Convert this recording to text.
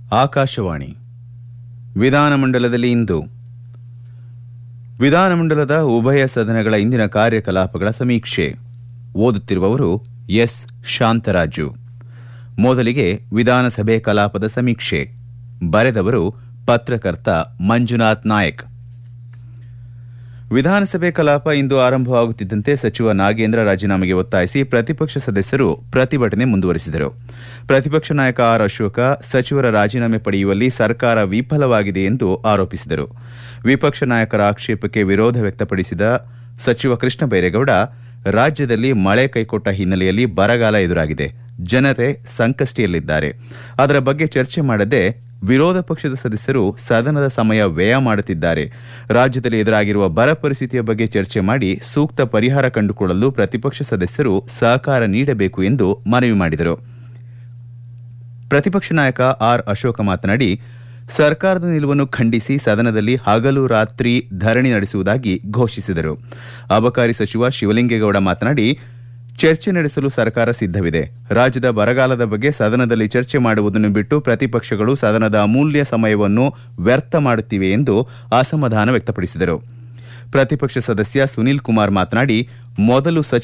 ಆಕಾಶವಾಣಿ ವಿಧಾನಮಂಡಲದಲ್ಲಿ ಇಂದು ವಿಧಾನಮಂಡಲದ ಉಭಯ ಸದನಗಳ ಇಂದಿನ ಕಾರ್ಯಕಲಾಪಗಳ ಸಮೀಕ್ಷೆ ಓದುತ್ತಿರುವವರು ಎಸ್ ಶಾಂತರಾಜು ಮೊದಲಿಗೆ ವಿಧಾನಸಭೆ ಕಲಾಪದ ಸಮೀಕ್ಷೆ ಬರೆದವರು ಪತ್ರಕರ್ತ ಮಂಜುನಾಥ್ ನಾಯಕ್ ವಿಧಾನಸಭೆ ಕಲಾಪ ಇಂದು ಆರಂಭವಾಗುತ್ತಿದ್ದಂತೆ ಸಚಿವ ನಾಗೇಂದ್ರ ರಾಜೀನಾಮೆಗೆ ಒತ್ತಾಯಿಸಿ ಪ್ರತಿಪಕ್ಷ ಸದಸ್ಯರು ಪ್ರತಿಭಟನೆ ಮುಂದುವರೆಸಿದರು ಪ್ರತಿಪಕ್ಷ ನಾಯಕ ಆರ್ ಅಶೋಕ ಸಚಿವರ ರಾಜೀನಾಮೆ ಪಡೆಯುವಲ್ಲಿ ಸರ್ಕಾರ ವಿಫಲವಾಗಿದೆ ಎಂದು ಆರೋಪಿಸಿದರು ವಿಪಕ್ಷ ನಾಯಕರ ಆಕ್ಷೇಪಕ್ಕೆ ವಿರೋಧ ವ್ಯಕ್ತಪಡಿಸಿದ ಸಚಿವ ಕೃಷ್ಣ ಬೈರೇಗೌಡ ರಾಜ್ಯದಲ್ಲಿ ಮಳೆ ಕೈಕೊಟ್ಟ ಹಿನ್ನೆಲೆಯಲ್ಲಿ ಬರಗಾಲ ಎದುರಾಗಿದೆ ಜನತೆ ಸಂಕಷ್ಟಿಯಲ್ಲಿದ್ದಾರೆ ಅದರ ಬಗ್ಗೆ ಚರ್ಚೆ ಮಾಡದೆ ವಿರೋಧ ಪಕ್ಷದ ಸದಸ್ಯರು ಸದನದ ಸಮಯ ವ್ಯಯ ಮಾಡುತ್ತಿದ್ದಾರೆ ರಾಜ್ಯದಲ್ಲಿ ಎದುರಾಗಿರುವ ಬರ ಪರಿಸ್ಥಿತಿಯ ಬಗ್ಗೆ ಚರ್ಚೆ ಮಾಡಿ ಸೂಕ್ತ ಪರಿಹಾರ ಕಂಡುಕೊಳ್ಳಲು ಪ್ರತಿಪಕ್ಷ ಸದಸ್ಯರು ಸಹಕಾರ ನೀಡಬೇಕು ಎಂದು ಮನವಿ ಮಾಡಿದರು ಪ್ರತಿಪಕ್ಷ ನಾಯಕ ಆರ್ ಅಶೋಕ ಮಾತನಾಡಿ ಸರ್ಕಾರದ ನಿಲುವನ್ನು ಖಂಡಿಸಿ ಸದನದಲ್ಲಿ ಹಗಲು ರಾತ್ರಿ ಧರಣಿ ನಡೆಸುವುದಾಗಿ ಘೋಷಿಸಿದರು ಅಬಕಾರಿ ಸಚಿವ ಶಿವಲಿಂಗೇಗೌಡ ಮಾತನಾಡಿ ಚರ್ಚೆ ನಡೆಸಲು ಸರ್ಕಾರ ಸಿದ್ದವಿದೆ ರಾಜ್ಯದ ಬರಗಾಲದ ಬಗ್ಗೆ ಸದನದಲ್ಲಿ ಚರ್ಚೆ ಮಾಡುವುದನ್ನು ಬಿಟ್ಟು ಪ್ರತಿಪಕ್ಷಗಳು ಸದನದ ಅಮೂಲ್ಯ ಸಮಯವನ್ನು ವ್ಯರ್ಥ ಮಾಡುತ್ತಿವೆ ಎಂದು ಅಸಮಾಧಾನ ವ್ಯಕ್ತಪಡಿಸಿದರು ಪ್ರತಿಪಕ್ಷ ಸದಸ್ಯ ಸುನೀಲ್ ಕುಮಾರ್ ಮಾತನಾಡಿ ಮೊದಲು ಸಚಿವ